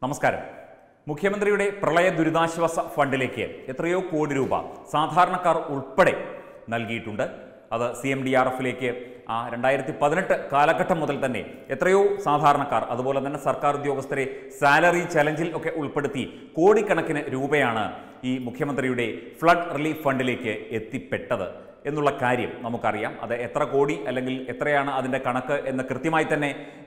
നമസ്കാരം മുഖ്യമന്ത്രിയുടെ പ്രളയ ദുരിതാശ്വാസ ഫണ്ടിലേക്ക് എത്രയോ കോടി രൂപ സാധാരണക്കാർ ഉൾപ്പെടെ നൽകിയിട്ടുണ്ട് അത് സി എം ഡി ആർ എഫിലേക്ക് ആ രണ്ടായിരത്തി പതിനെട്ട് കാലഘട്ടം മുതൽ തന്നെ എത്രയോ സാധാരണക്കാർ അതുപോലെ തന്നെ സർക്കാർ ഉദ്യോഗസ്ഥരെ സാലറി ചലഞ്ചിൽ ഒക്കെ ഉൾപ്പെടുത്തി കോടിക്കണക്കിന് രൂപയാണ് ഈ മുഖ്യമന്ത്രിയുടെ ഫ്ലഡ് റിലീഫ് ഫണ്ടിലേക്ക് എത്തിപ്പെട്ടത് എന്നുള്ള കാര്യം നമുക്കറിയാം അത് എത്ര കോടി അല്ലെങ്കിൽ എത്രയാണ് അതിൻ്റെ കണക്ക് എന്ന് കൃത്യമായി തന്നെ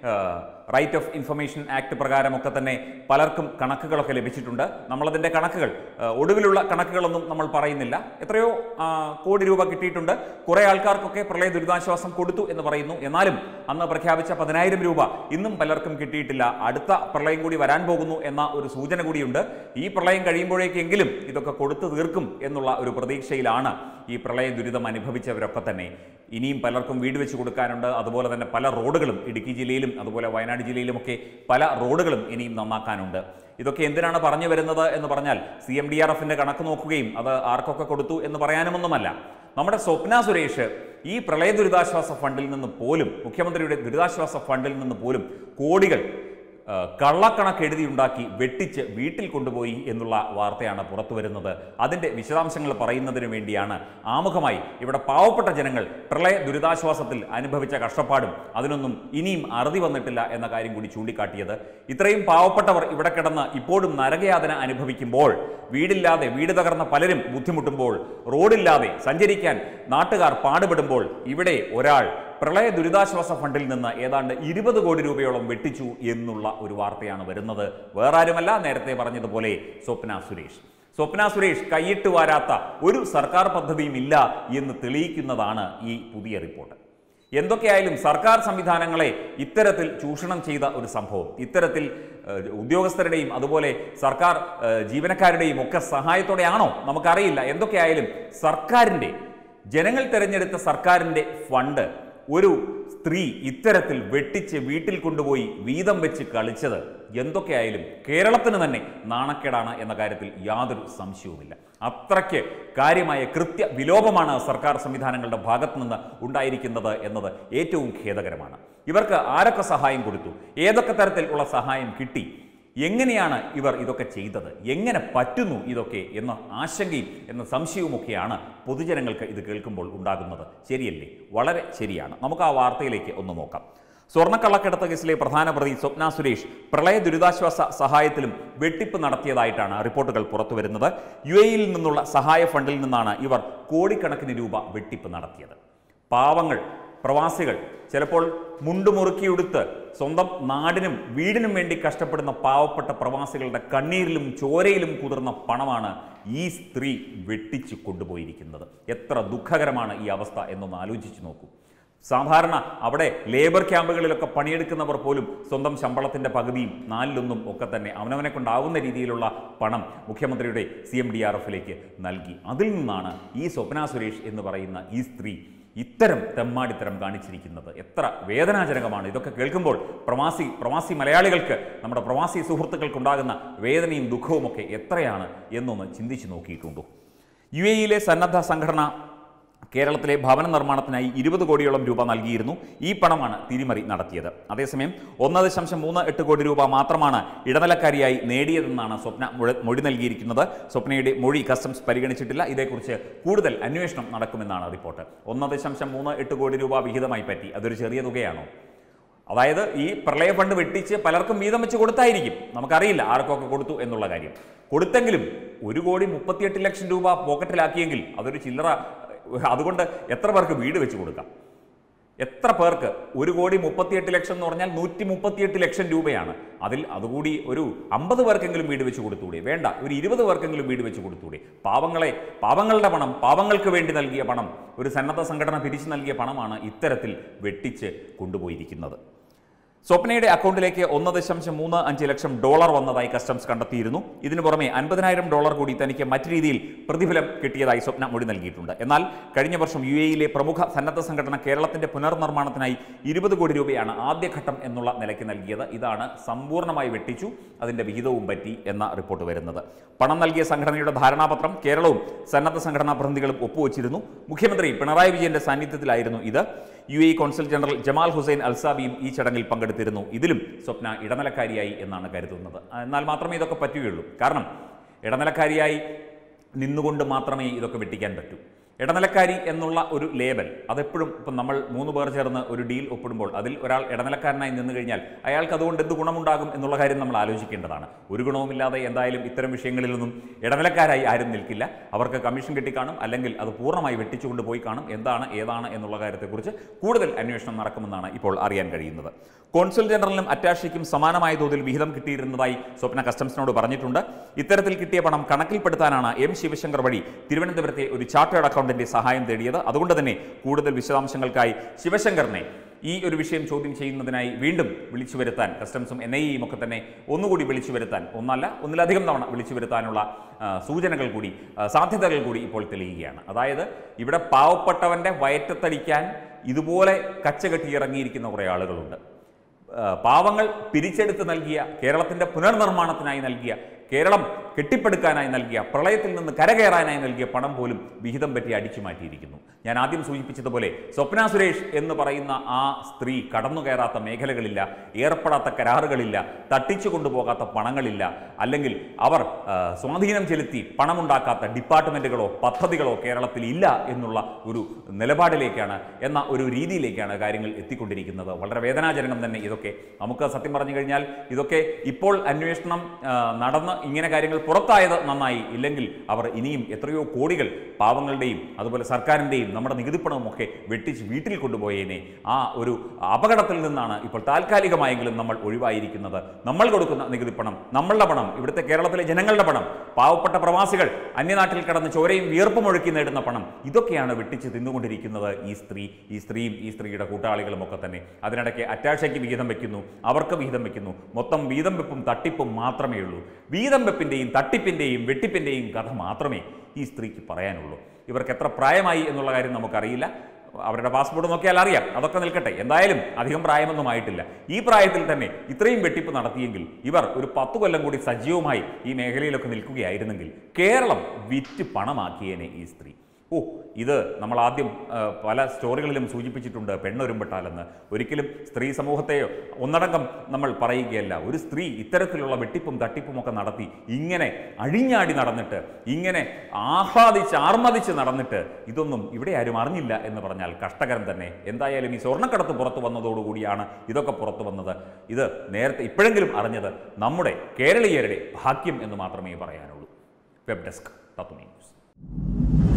റൈറ്റ് ഓഫ് ഇൻഫർമേഷൻ ആക്ട് പ്രകാരമൊക്കെ തന്നെ പലർക്കും കണക്കുകളൊക്കെ ലഭിച്ചിട്ടുണ്ട് നമ്മളതിൻ്റെ കണക്കുകൾ ആ, ഒടുവിലുള്ള കണക്കുകളൊന്നും നമ്മൾ പറയുന്നില്ല എത്രയോ ആ, കോടി രൂപ കിട്ടിയിട്ടുണ്ട് കുറേ ആൾക്കാർക്കൊക്കെ പ്രളയ ദുരിതാശ്വാസം കൊടുത്തു എന്ന് പറയുന്നു എന്നാലും അന്ന് പ്രഖ്യാപിച്ച പതിനായിരം രൂപ ഇന്നും പലർക്കും കിട്ടിയിട്ടില്ല അടുത്ത പ്രളയം കൂടി വരാൻ പോകുന്നു എന്ന ഒരു സൂചന കൂടിയുണ്ട് ഈ പ്രളയം കഴിയുമ്പോഴേക്കെങ്കിലും ഇതൊക്കെ കൊടുത്തു തീർക്കും എന്നുള്ള ഒരു പ്രതീക്ഷയിലാണ് ഈ പ്രളയ ദുരിതം അനുഭവിച്ചവരൊക്കെ തന്നെ ഇനിയും പലർക്കും വീട് വെച്ച് കൊടുക്കാനുണ്ട് അതുപോലെ തന്നെ പല റോഡുകളും ഇടുക്കി ജില്ലയിലും അതുപോലെ വയനാട് ജില്ലയിലുമൊക്കെ പല റോഡുകളും ഇനിയും നന്നാക്കാനുണ്ട് ഇതൊക്കെ എന്തിനാണ് പറഞ്ഞു വരുന്നത് എന്ന് പറഞ്ഞാൽ സി എം ഡി ആർ എഫിന്റെ കണക്ക് നോക്കുകയും അത് ആർക്കൊക്കെ കൊടുത്തു എന്ന് പറയാനുമൊന്നുമല്ല നമ്മുടെ സ്വപ്ന സുരേഷ് ഈ പ്രളയ ദുരിതാശ്വാസ ഫണ്ടിൽ നിന്ന് പോലും മുഖ്യമന്ത്രിയുടെ ദുരിതാശ്വാസ ഫണ്ടിൽ നിന്ന് പോലും കോടികൾ ആ, കള്ളക്കണക്ക് എഴുതിയുണ്ടാക്കി വെട്ടിച്ച് വീട്ടിൽ കൊണ്ടുപോയി എന്നുള്ള വാർത്തയാണ് പുറത്തു വരുന്നത് അതിൻ്റെ വിശദാംശങ്ങൾ പറയുന്നതിന് വേണ്ടിയാണ് ആമുഖമായി ഇവിടെ പാവപ്പെട്ട ജനങ്ങൾ പ്രളയ ദുരിതാശ്വാസത്തിൽ അനുഭവിച്ച കഷ്ടപ്പാടും അതിനൊന്നും ഇനിയും അറുതി വന്നിട്ടില്ല എന്ന കാര്യം കൂടി ചൂണ്ടിക്കാട്ടിയത് ഇത്രയും പാവപ്പെട്ടവർ ഇവിടെ കിടന്ന് ഇപ്പോഴും നരകയാതന അനുഭവിക്കുമ്പോൾ വീടില്ലാതെ വീട് തകർന്ന പലരും ബുദ്ധിമുട്ടുമ്പോൾ റോഡില്ലാതെ സഞ്ചരിക്കാൻ നാട്ടുകാർ പാടുപെടുമ്പോൾ ഇവിടെ ഒരാൾ പ്രളയ ദുരിതാശ്വാസ ഫണ്ടിൽ നിന്ന് ഏതാണ്ട് ഇരുപത് കോടി രൂപയോളം വെട്ടിച്ചു എന്നുള്ള ഒരു വാർത്തയാണ് വരുന്നത് വേറെ ആരുമല്ല നേരത്തെ പറഞ്ഞതുപോലെ സ്വപ്ന സുരേഷ് സ്വപ്ന സുരേഷ് കൈയിട്ട് വാരാത്ത ഒരു സർക്കാർ പദ്ധതിയും ഇല്ല എന്ന് തെളിയിക്കുന്നതാണ് ഈ പുതിയ റിപ്പോർട്ട് എന്തൊക്കെയായാലും സർക്കാർ സംവിധാനങ്ങളെ ഇത്തരത്തിൽ ചൂഷണം ചെയ്ത ഒരു സംഭവം ഇത്തരത്തിൽ ഏഹ്, ഉദ്യോഗസ്ഥരുടെയും അതുപോലെ സർക്കാർ ഏഹ്, ജീവനക്കാരുടെയും ഒക്കെ സഹായത്തോടെയാണോ നമുക്കറിയില്ല എന്തൊക്കെയായാലും സർക്കാരിൻ്റെ ജനങ്ങൾ തിരഞ്ഞെടുത്ത സർക്കാരിൻ്റെ ഫണ്ട് ഒരു സ്ത്രീ ഇത്തരത്തിൽ വെട്ടിച്ച് വീട്ടിൽ കൊണ്ടുപോയി വീതം വെച്ച് കളിച്ചത് എന്തൊക്കെയായാലും കേരളത്തിന് തന്നെ നാണക്കേടാണ് എന്ന കാര്യത്തിൽ യാതൊരു സംശയവുമില്ല അത്രയ്ക്ക് കാര്യമായ കൃത്യ വിലോപമാണ് സർക്കാർ സംവിധാനങ്ങളുടെ ഭാഗത്തു നിന്ന് ഉണ്ടായിരിക്കുന്നത് എന്നത് ഏറ്റവും ഖേദകരമാണ് ഇവർക്ക് ആരൊക്കെ സഹായം കൊടുത്തു ഏതൊക്കെ തരത്തിൽ ഉള്ള സഹായം കിട്ടി എങ്ങനെയാണ് ഇവർ ഇതൊക്കെ ചെയ്തത് എങ്ങനെ പറ്റുന്നു ഇതൊക്കെ എന്ന ആശങ്കയും എന്ന സംശയവുമൊക്കെയാണ് പൊതുജനങ്ങൾക്ക് ഇത് കേൾക്കുമ്പോൾ ഉണ്ടാകുന്നത് ശരിയല്ലേ വളരെ ശരിയാണ് നമുക്ക് ആ വാർത്തയിലേക്ക് ഒന്ന് നോക്കാം സ്വർണ്ണക്കള്ളക്കടത്ത് കേസിലെ പ്രധാന പ്രതി സ്വപ്ന സുരേഷ് പ്രളയ ദുരിതാശ്വാസ സഹായത്തിലും വെട്ടിപ്പ് നടത്തിയതായിട്ടാണ് റിപ്പോർട്ടുകൾ പുറത്തുവരുന്നത് യു എയിൽ നിന്നുള്ള സഹായ ഫണ്ടിൽ നിന്നാണ് ഇവർ കോടിക്കണക്കിന് രൂപ വെട്ടിപ്പ് നടത്തിയത് പാവങ്ങൾ പ്രവാസികൾ ചിലപ്പോൾ മുണ്ടുമുറുക്കിയെടുത്ത് സ്വന്തം നാടിനും വീടിനും വേണ്ടി കഷ്ടപ്പെടുന്ന പാവപ്പെട്ട പ്രവാസികളുടെ കണ്ണീരിലും ചോരയിലും കുതിർന്ന പണമാണ് ഈ സ്ത്രീ വെട്ടിച്ചു കൊണ്ടുപോയിരിക്കുന്നത് എത്ര ദുഃഖകരമാണ് ഈ അവസ്ഥ എന്നൊന്ന് ആലോചിച്ച് നോക്കൂ സാധാരണ അവിടെ ലേബർ ക്യാമ്പുകളിലൊക്കെ പണിയെടുക്കുന്നവർ പോലും സ്വന്തം ശമ്പളത്തിന്റെ പകുതിയും നാലിലൊന്നും ഒക്കെ തന്നെ അവനവനെ കൊണ്ടാവുന്ന രീതിയിലുള്ള പണം മുഖ്യമന്ത്രിയുടെ സി എം ഡി ആർ എഫിലേക്ക് നൽകി അതിൽ നിന്നാണ് ഈ സ്വപ്ന സുരേഷ് എന്ന് പറയുന്ന ഈ സ്ത്രീ ഇത്തരം തെമ്മാടിത്തരം കാണിച്ചിരിക്കുന്നത് എത്ര വേദനാജനകമാണ് ഇതൊക്കെ കേൾക്കുമ്പോൾ പ്രവാസി പ്രവാസി മലയാളികൾക്ക് നമ്മുടെ പ്രവാസി സുഹൃത്തുക്കൾക്കുണ്ടാകുന്ന വേദനയും ദുഃഖവുമൊക്കെ എത്രയാണ് എന്നൊന്ന് ചിന്തിച്ചു നോക്കിയിട്ടുണ്ടോ യു എയിലെ സന്നദ്ധ സംഘടന കേരളത്തിലെ ഭവന നിർമ്മാണത്തിനായി ഇരുപത് കോടിയോളം രൂപ നൽകിയിരുന്നു ഈ പണമാണ് തിരിമറി നടത്തിയത് അതേസമയം ഒന്ന് ദശാംശം മൂന്ന് എട്ട് കോടി രൂപ മാത്രമാണ് ഇടനിലക്കാരിയായി നേടിയതെന്നാണ് സ്വപ്ന മുഴ- മൊഴി നൽകിയിരിക്കുന്നത് സ്വപ്നയുടെ മൊഴി കസ്റ്റംസ് പരിഗണിച്ചിട്ടില്ല ഇതേക്കുറിച്ച് കൂടുതൽ അന്വേഷണം നടക്കുമെന്നാണ് റിപ്പോർട്ട് ഒന്ന് ദശാംശം മൂന്ന് എട്ട് കോടി രൂപ വിഹിതമായി പറ്റി അതൊരു ചെറിയ തുകയാണോ അതായത് ഈ പ്രളയ ഫണ്ട് വെട്ടിച്ച് പലർക്കും വീതം വെച്ച് കൊടുത്തായിരിക്കും നമുക്കറിയില്ല ആർക്കൊക്കെ കൊടുത്തു എന്നുള്ള കാര്യം കൊടുത്തെങ്കിലും ഒരു കോടി മുപ്പത്തിയെട്ട് ലക്ഷം രൂപ പോക്കറ്റിലാക്കിയെങ്കിൽ അതൊരു ചില്ലറ അതുകൊണ്ട് എത്ര പേർക്ക് വീട് വെച്ച് കൊടുക്കാം എത്ര പേർക്ക് ഒരു കോടി മുപ്പത്തിയെട്ട് ലക്ഷം എന്ന് പറഞ്ഞാൽ നൂറ്റി മുപ്പത്തിയെട്ട് ലക്ഷം രൂപയാണ് അതിൽ അതുകൂടി ഒരു അമ്പത് പേർക്കെങ്കിലും വീട് വെച്ച് കൊടുത്തൂടെ വേണ്ട ഒരു ഇരുപത് പേർക്കെങ്കിലും വീട് വെച്ച് കൊടുത്തൂടെ പാവങ്ങളെ പാവങ്ങളുടെ പണം പാവങ്ങൾക്ക് വേണ്ടി നൽകിയ പണം ഒരു സന്നദ്ധ സംഘടന പിരിച്ചു നൽകിയ പണമാണ് ഇത്തരത്തിൽ വെട്ടിച്ച് കൊണ്ടുപോയിരിക്കുന്നത് സ്വപ്നയുടെ അക്കൗണ്ടിലേക്ക് ഒന്ന് ദശാംശം മൂന്ന് അഞ്ച് ലക്ഷം ഡോളർ വന്നതായി കസ്റ്റംസ് കണ്ടെത്തിയിരുന്നു ഇതിനു പുറമെ അൻപതിനായിരം ഡോളർ കൂടി തനിക്ക് മറ്റു രീതിയിൽ പ്രതിഫലം കിട്ടിയതായി സ്വപ്ന മൊഴി നൽകിയിട്ടുണ്ട് എന്നാൽ കഴിഞ്ഞ വർഷം യു എയിലെ പ്രമുഖ സന്നദ്ധ സംഘടന കേരളത്തിന്റെ പുനർനിർമ്മാണത്തിനായി ഇരുപത് കോടി രൂപയാണ് ആദ്യഘട്ടം എന്നുള്ള നിലയ്ക്ക് നൽകിയത് ഇതാണ് സമ്പൂർണ്ണമായി വെട്ടിച്ചു അതിന്റെ വിഹിതവും പറ്റി എന്ന റിപ്പോർട്ട് വരുന്നത് പണം നൽകിയ സംഘടനയുടെ ധാരണാപത്രം കേരളവും സന്നദ്ധ സംഘടനാ പ്രതിനിധികളും ഒപ്പുവച്ചിരുന്നു മുഖ്യമന്ത്രി പിണറായി വിജയന്റെ സാന്നിധ്യത്തിലായിരുന്നു ഇത് U A consul general Jamal Hussain അൽസാബിയും ഈ ചടങ്ങിൽ പങ്കെടുത്തിരുന്നു ഇതിലും സ്വപ്ന ഇടനിലക്കാരിയായി എന്നാണ് കരുതുന്നത് എന്നാൽ മാത്രമേ ഇതൊക്കെ പറ്റുകയുള്ളൂ കാരണം ഇടനിലക്കാരിയായി നിന്നുകൊണ്ട് മാത്രമേ ഇതൊക്കെ വെട്ടിക്കാൻ പറ്റൂ ഇടനിലക്കാരി എന്നുള്ള ഒരു ലേബൽ അതെപ്പോഴും ഇപ്പം നമ്മൾ മൂന്ന് പേർ ചേർന്ന് ഒരു ഡീൽ ഒപ്പിടുമ്പോൾ അതിൽ ഒരാൾ ഇടനിലക്കാരനായി നിന്ന് കഴിഞ്ഞാൽ അയാൾക്ക് അതുകൊണ്ട് എന്ത് ഗുണമുണ്ടാകും എന്നുള്ള കാര്യം നമ്മൾ ആലോചിക്കേണ്ടതാണ് ഒരു ഗുണവുമില്ലാതെ എന്തായാലും ഇത്തരം വിഷയങ്ങളിലൊന്നും ഇടനിലക്കാരായി ആരും നിൽക്കില്ല അവർക്ക് കമ്മീഷൻ കിട്ടിക്കാണും അല്ലെങ്കിൽ അത് പൂർണ്ണമായി വെട്ടിച്ചുകൊണ്ട് പോയി കാണും എന്താണ് ഏതാണ് എന്നുള്ള കാര്യത്തെക്കുറിച്ച് കൂടുതൽ അന്വേഷണം നടക്കുമെന്നാണ് ഇപ്പോൾ അറിയാൻ കഴിയുന്നത് കോൺസുൽ ജനറലിനും അറ്റാഷിക്കും സമാനമായ തോതിൽ വിഹിതം കിട്ടിയിരുന്നതായി സ്വപ്ന കസ്റ്റംസിനോട് പറഞ്ഞിട്ടുണ്ട് ഇത്തരത്തിൽ കിട്ടിയ പണം കണക്കിൽപ്പെടുത്താനാണ് എം ശിവശങ്കർ വഴി തിരുവനന്തപുരത്തെ ഒരു ചാർട്ടേഡ് അക്കൗണ്ടന്റ് സഹായം തേടിയത് അതുകൊണ്ട് തന്നെ കൂടുതൽ വിശദാംശങ്ങൾക്കായി ശിവശങ്കറിനെ ഈ ഒരു വിഷയം ചോദ്യം ചെയ്യുന്നതിനായി വീണ്ടും വിളിച്ചു വരുത്താൻ കസ്റ്റംസും എൻ ഐ എയും ഒക്കെ തന്നെ ഒന്നുകൂടി വിളിച്ചു വരുത്താൻ ഒന്നല്ല ഒന്നിലധികം തവണ വിളിച്ചു വരുത്താനുള്ള ആ, സൂചനകൾ കൂടി ആ, സാധ്യതകൾ കൂടി ഇപ്പോൾ തെളിയുകയാണ് അതായത് ഇവിടെ പാവപ്പെട്ടവന്റെ വയറ്റത്തടിക്കാൻ ഇതുപോലെ കച്ചകെട്ടി ഇറങ്ങിയിരിക്കുന്ന കുറേ ആളുകളുണ്ട് ആ, പാവങ്ങൾ പിരിച്ചെടുത്ത് നൽകിയ കേരളത്തിൻ്റെ പുനർനിർമ്മാണത്തിനായി നൽകിയ കേരളം കെട്ടിപ്പടുക്കാനായി നൽകിയ പ്രളയത്തിൽ നിന്ന് കരകയറാനായി നൽകിയ പണം പോലും വിഹിതം പറ്റി അടിച്ചു മാറ്റിയിരിക്കുന്നു ഞാൻ ആദ്യം സൂചിപ്പിച്ചതുപോലെ സ്വപ്ന സുരേഷ് എന്ന് പറയുന്ന ആ സ്ത്രീ കടന്നു കയറാത്ത മേഖലകളില്ല ഏർപ്പെടാത്ത കരാറുകളില്ല തട്ടിച്ചു കൊണ്ടുപോകാത്ത പണങ്ങളില്ല അല്ലെങ്കിൽ അവർ ആ, സ്വാധീനം ചെലുത്തി പണമുണ്ടാക്കാത്ത ഡിപ്പാർട്ട്മെൻറ്റുകളോ പദ്ധതികളോ കേരളത്തിൽ ഇല്ല എന്നുള്ള ഒരു നിലപാടിലേക്കാണ് എന്ന ഒരു രീതിയിലേക്കാണ് കാര്യങ്ങൾ എത്തിക്കൊണ്ടിരിക്കുന്നത് വളരെ വേദനാജനകം തന്നെ ഇതൊക്കെ നമുക്ക് സത്യം പറഞ്ഞു കഴിഞ്ഞാൽ ഇതൊക്കെ ഇപ്പോൾ അന്വേഷണം ആ, നടന്ന് ഇങ്ങനെ കാര്യങ്ങൾ പുറത്തായത് നന്നായി ഇല്ലെങ്കിൽ അവർ ഇനിയും എത്രയോ കോടികൾ പാവങ്ങളുടെയും അതുപോലെ സർക്കാരിൻ്റെയും നമ്മുടെ നികുതിപ്പണവും ഒക്കെ വെട്ടിച്ച് വീട്ടിൽ കൊണ്ടുപോയേനെ ആ ഒരു അപകടത്തിൽ നിന്നാണ് ഇപ്പോൾ താൽക്കാലികമായെങ്കിലും നമ്മൾ ഒഴിവായിരിക്കുന്നത് നമ്മൾ കൊടുക്കുന്ന നികുതിപ്പണം നമ്മളുടെ പണം ഇവിടുത്തെ കേരളത്തിലെ ജനങ്ങളുടെ പണം പാവപ്പെട്ട പ്രവാസികൾ അന്യനാട്ടിൽ കടന്ന് ചോരയും വിയർപ്പും ഒഴുക്കി നേടുന്ന പണം ഇതൊക്കെയാണ് വെട്ടിച്ച് തിന്നുകൊണ്ടിരിക്കുന്നത് ഈ സ്ത്രീ ഈ സ്ത്രീയും ഈ സ്ത്രീയുടെ കൂട്ടാളികളും ഒക്കെ തന്നെ അതിനിടയ്ക്ക് അറ്റാഷയ്ക്ക് വിഹിതം വെക്കുന്നു അവർക്ക് വിഹിതം വെക്കുന്നു മൊത്തം വീതം വെപ്പും തട്ടിപ്പും മാത്രമേ ഉള്ളൂ വീതം വെപ്പിൻ്റെയും തട്ടിപ്പിൻ്റെയും വെട്ടിപ്പിൻ്റെയും കഥ മാത്രമേ ഈ സ്ത്രീക്ക് പറയാനുള്ളൂ ഇവർക്ക് എത്ര പ്രായമായി എന്നുള്ള കാര്യം നമുക്കറിയില്ല അവരുടെ പാസ്പോർട്ട് നോക്കിയാൽ അറിയാം അതൊക്കെ നിൽക്കട്ടെ എന്തായാലും അധികം പ്രായമൊന്നും ആയിട്ടില്ല ഈ പ്രായത്തിൽ തന്നെ ഇത്രയും വെട്ടിപ്പ് നടത്തിയെങ്കിൽ ഇവർ ഒരു പത്തു കൊല്ലം കൂടി സജീവമായി ഈ മേഖലയിലൊക്കെ നിൽക്കുകയായിരുന്നെങ്കിൽ കേരളം വിറ്റ് പണമാക്കിയേനെ ഈ സ്ത്രീ ഓ ഇത് നമ്മൾ ആദ്യം ആ, പല സ്റ്റോറികളിലും സൂചിപ്പിച്ചിട്ടുണ്ട് പെണ്ണൊരുമ്പെട്ടാലെന്ന് ഒരിക്കലും സ്ത്രീ സമൂഹത്തെയോ ഒന്നടങ്കം നമ്മൾ പറയുകയല്ല ഒരു സ്ത്രീ ഇത്തരത്തിലുള്ള വെട്ടിപ്പും തട്ടിപ്പും ഒക്കെ നടത്തി ഇങ്ങനെ അഴിഞ്ഞാടി നടന്നിട്ട് ഇങ്ങനെ ആഹ്ലാദിച്ച് ആർമദിച്ച് നടന്നിട്ട് ഇതൊന്നും ഇവിടെ ആരും അറിഞ്ഞില്ല എന്ന് പറഞ്ഞാൽ കഷ്ടകരം തന്നെ എന്തായാലും ഈ സ്വർണ്ണക്കടത്ത് പുറത്തു വന്നതോടുകൂടിയാണ് ഇതൊക്കെ പുറത്തു വന്നത് ഇത് നേരത്തെ ഇപ്പോഴെങ്കിലും അറിഞ്ഞത് നമ്മുടെ കേരളീയരുടെ ഭാഗ്യം എന്ന് മാത്രമേ പറയാനുള്ളൂ വെബ് ഡെസ്ക് തത്വമേ ന്യൂസ്